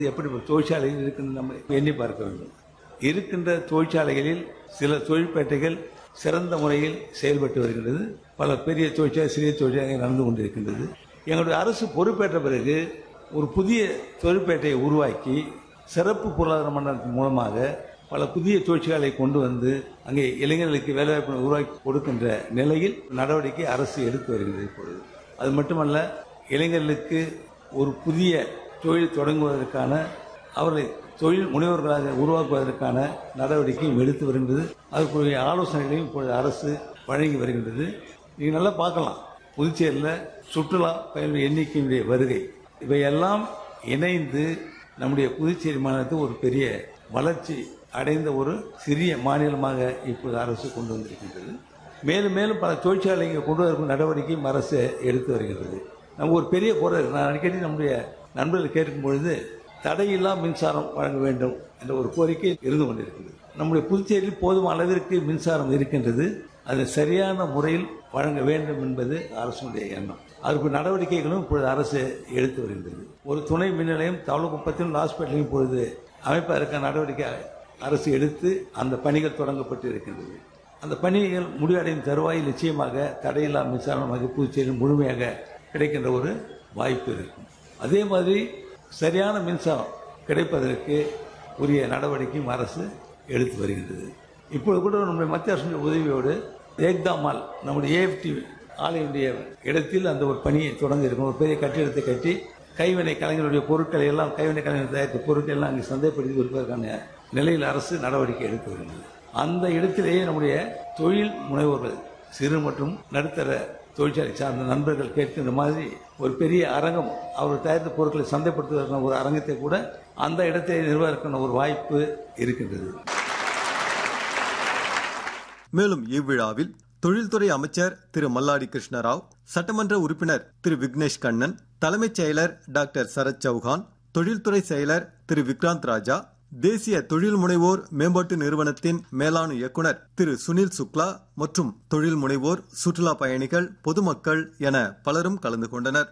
எப்படி ஒரு தொழிற்சாலைகள் இருக்குன்னு நம்ம எண்ணி பார்க்க வேண்டும் இருக்கின்ற தொழிற்சாலைகளில் சில தொழிற்பேட்டைகள் சிறந்த முறையில் செயல்பட்டு வருகின்றது பல பெரிய தொழிற்சாலை சிறிய தொழிற்சாலைகள் நடந்து கொண்டிருக்கின்றது எங்களுடைய அரசு பொறுப்பேற்ற பிறகு ஒரு புதிய தொழிற்பேட்டையை உருவாக்கி சிறப்பு பொருளாதார மண்டலத்தின் மூலமாக பல புதிய தொழிற்சாலைகளை கொண்டு வந்து அங்கே இளைஞர்களுக்கு வேலைவாய்ப்பு உருவாக்கி கொடுக்கின்ற நிலையில் நடவடிக்கை அரசு எடுத்து வருகிறது இப்பொழுது அது மட்டுமல்ல இளைஞர்களுக்கு ஒரு புதிய தொழில் தொடங்குவதற்கான அவர்களை தொழில் முனைவர்களாக உருவாக்குவதற்கான நடவடிக்கையும் எடுத்து வருகின்றது அதற்குரிய ஆலோசனைகளையும் இப்பொழுது அரசு வழங்கி வருகின்றது நீங்கள் நல்லா பார்க்கலாம் புதுச்சேரியில் சுற்றுலா பயணிகள் எண்ணிக்கையினுடைய வருகை இவையெல்லாம் இணைந்து நம்முடைய புதுச்சேரி மாநிலத்தை ஒரு பெரிய வளர்ச்சி அடைந்த ஒரு சிறிய மாநிலமாக இப்போது அரசு கொண்டு வந்திருக்கின்றது மேலும் மேலும் பல தொழிற்சாலை இங்கே கொண்டு வரக்கூடிய நடவடிக்கையும் அரசு எடுத்து வருகிறது நம்ம ஒரு பெரிய குறை இருக்கு. நான் அடிக்கடி நம்முடைய நண்பர்கள் கேட்கும் பொழுது தடையில்லா மின்சாரம் வழங்க வேண்டும் என்ற ஒரு கோரிக்கை இருந்து கொண்டிருக்கிறது நம்முடைய புதுச்சேரியில் போதும் அளவிற்கு மின்சாரம் இருக்கின்றது அது சரியான முறையில் வழங்க வேண்டும் என்பது அரசுடைய எண்ணம் அதற்கு நடவடிக்கைகளும் இப்பொழுது அரசு எடுத்து வருகின்றது ஒரு துணை மின் நிலையம் தவளக்குப்பத்திலும் ஹாஸ்பிட்டலையும் இப்பொழுது அமைப்பதற்கான நடவடிக்கை அரசு எடுத்து அந்த பணிகள் தொடங்கப்பட்டு இருக்கின்றது அந்த பணிகள் முடிவடையும் தருவாயில் நிச்சயமாக தடையில்லா மின்சாரமாக புதுச்சேரியில் முழுமையாக கிடைக்கின்ற ஒரு வாய்ப்பு இருக்கும் அதே மாதிரி சரியான மின்சாரம் கிடைப்பதற்கு உரிய நடவடிக்கையும் அரசு எடுத்து வருகின்றது இப்பொழுது கூட நம்முடைய மத்திய அரசுடைய உதவியோடு ஏக்தாமால் நம்முடைய ஏஎஃப்டி ஆலையுடைய இடத்தில் அந்த ஒரு பணியை தொடங்க இருக்கும் ஒரு பெரிய கட்டிடத்தை கட்டி கைவினை கலைஞருடைய பொருட்களை எல்லாம் கைவினை கலைஞர் தயாரித்த பொருட்கள் எல்லாம் அங்கே சந்தைப்படுத்தி கொடுப்பதற்கான நிலையில் அரசு நடவடிக்கை எடுத்து வருகிறது அந்த இடத்திலேயே நம்முடைய தொழில் முனைவோர்கள் சிறு மற்றும் நடுத்தர தொழிற்சாலை சார்ந்த நண்பர்கள் கேட்கின்ற மாதிரி ஒரு பெரிய அரங்கம் அவர் தயாரித்த பொருட்களை சந்தைப்படுத்துவதற்கான ஒரு அரங்கத்தை கூட அந்த இடத்தை நிறுவதற்கான ஒரு வாய்ப்பு இருக்கின்றது மேலும் இவ்விழாவில் தொழில்துறை அமைச்சர் திரு மல்லாடி கிருஷ்ணராவ் சட்டமன்ற உறுப்பினர் திரு விக்னேஷ் கண்ணன் தலைமைச் செயலர் டாக்டர் சரத் சௌஹான் தொழில்துறை செயலர் திரு விக்ராந்த் ராஜா தேசிய தொழில் முனைவோர் மேம்பாட்டு நிறுவனத்தின் மேலாண் இயக்குனர் திரு சுனில் சுக்லா மற்றும் தொழில் முனைவோர் சுற்றுலா பயணிகள் பொதுமக்கள் என பலரும் கலந்து கொண்டனர்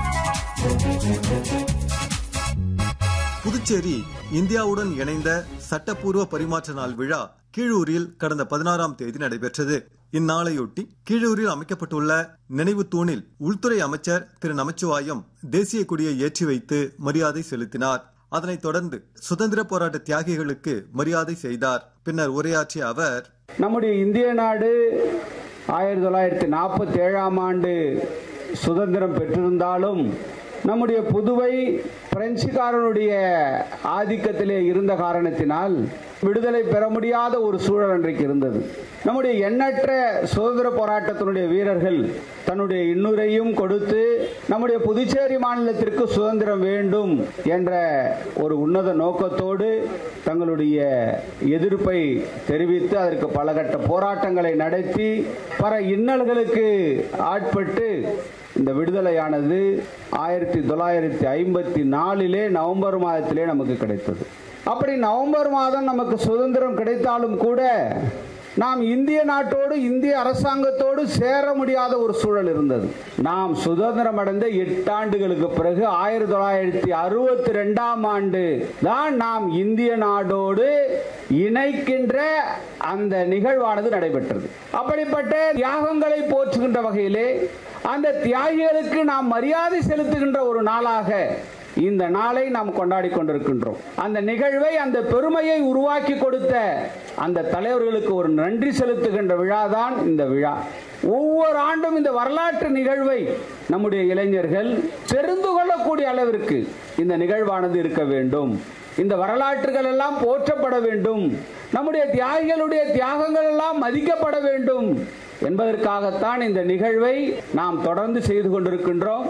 புதுச்சேரி இந்தியாவுடன் இணைந்த சட்டப்பூர்வ பரிமாற்ற நாள் விழா கீழூரில் கடந்த பதினாறாம் தேதி நடைபெற்றது இந்நாளையொட்டி கீழூரில் அமைக்கப்பட்டுள்ள நினைவு தூணில் உள்துறை அமைச்சர் திரு நமச்சிவாயம் தேசிய கொடியை ஏற்றி வைத்து மரியாதை செலுத்தினார் அதனைத் தொடர்ந்து சுதந்திர போராட்ட தியாகிகளுக்கு மரியாதை செய்தார் பின்னர் உரையாற்றிய அவர் நம்முடைய இந்திய நாடு ஆயிரத்தி தொள்ளாயிரத்தி நாற்பத்தி ஏழாம் ஆண்டு சுதந்திரம் பெற்றிருந்தாலும் நம்முடைய புதுவை பிரெஞ்சுக்காரனுடைய ஆதிக்கத்திலே இருந்த காரணத்தினால் விடுதலை பெற முடியாத ஒரு சூழல் அன்றைக்கு இருந்தது நம்முடைய எண்ணற்ற சுதந்திர போராட்டத்தினுடைய வீரர்கள் தன்னுடைய இன்னுரையும் கொடுத்து நம்முடைய புதுச்சேரி மாநிலத்திற்கு சுதந்திரம் வேண்டும் என்ற ஒரு உன்னத நோக்கத்தோடு தங்களுடைய எதிர்ப்பை தெரிவித்து அதற்கு பல கட்ட போராட்டங்களை நடத்தி பல இன்னல்களுக்கு ஆட்பட்டு இந்த விடுதலையானது ஆயிரத்தி தொள்ளாயிரத்தி ஐம்பத்தி நாலிலே நவம்பர் மாதத்திலே நமக்கு கிடைத்தது அப்படி நவம்பர் மாதம் நமக்கு சுதந்திரம் கிடைத்தாலும் கூட நாம் இந்திய நாட்டோடு இந்திய அரசாங்கத்தோடு சேர முடியாத ஒரு சூழல் இருந்தது நாம் சுதந்திரம் அடைந்த எட்டாண்டுகளுக்கு பிறகு ஆயிரத்தி தொள்ளாயிரத்தி அறுபத்தி ரெண்டாம் ஆண்டு தான் நாம் இந்திய நாடோடு இணைக்கின்ற அந்த நிகழ்வானது நடைபெற்றது அப்படிப்பட்ட தியாகங்களை போற்றுகின்ற வகையிலே அந்த தியாகிகளுக்கு நாம் மரியாதை செலுத்துகின்ற ஒரு நாளாக இந்த நாளை நாம் கொண்டாடி கொண்டிருக்கின்றோம் அந்த நிகழ்வை அந்த பெருமையை உருவாக்கி கொடுத்த அந்த தலைவர்களுக்கு ஒரு நன்றி செலுத்துகின்ற விழாதான் இந்த விழா ஒவ்வொரு ஆண்டும் இந்த வரலாற்று நிகழ்வை நம்முடைய இளைஞர்கள் தெரிந்து கொள்ளக்கூடிய அளவிற்கு இந்த நிகழ்வானது இருக்க வேண்டும் இந்த வரலாற்றுகள் எல்லாம் போற்றப்பட வேண்டும் நம்முடைய தியாகிகளுடைய தியாகங்கள் எல்லாம் மதிக்கப்பட வேண்டும் என்பதற்காகத்தான் இந்த நிகழ்வை நாம் தொடர்ந்து செய்து கொண்டிருக்கின்றோம்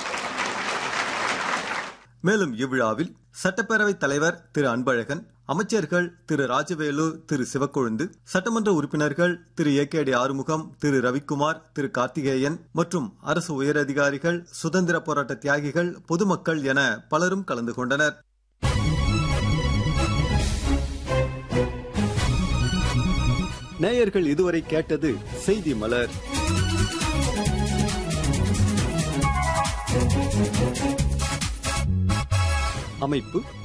மேலும் இவ்விழாவில் சட்டப்பேரவைத் தலைவர் திரு அன்பழகன் அமைச்சர்கள் திரு ராஜவேலு திரு சிவக்கொழுந்து சட்டமன்ற உறுப்பினர்கள் Thiru A K D Arumugam Thiru Ravikumar Thiru Karthikeyan மற்றும் அரசு உயரதிகாரிகள் சுதந்திர போராட்ட தியாகிகள் பொதுமக்கள் என பலரும் கலந்து கொண்டனர் நேயர்கள் இதுவரை கேட்டது செய்தி மலர் அமைப்பு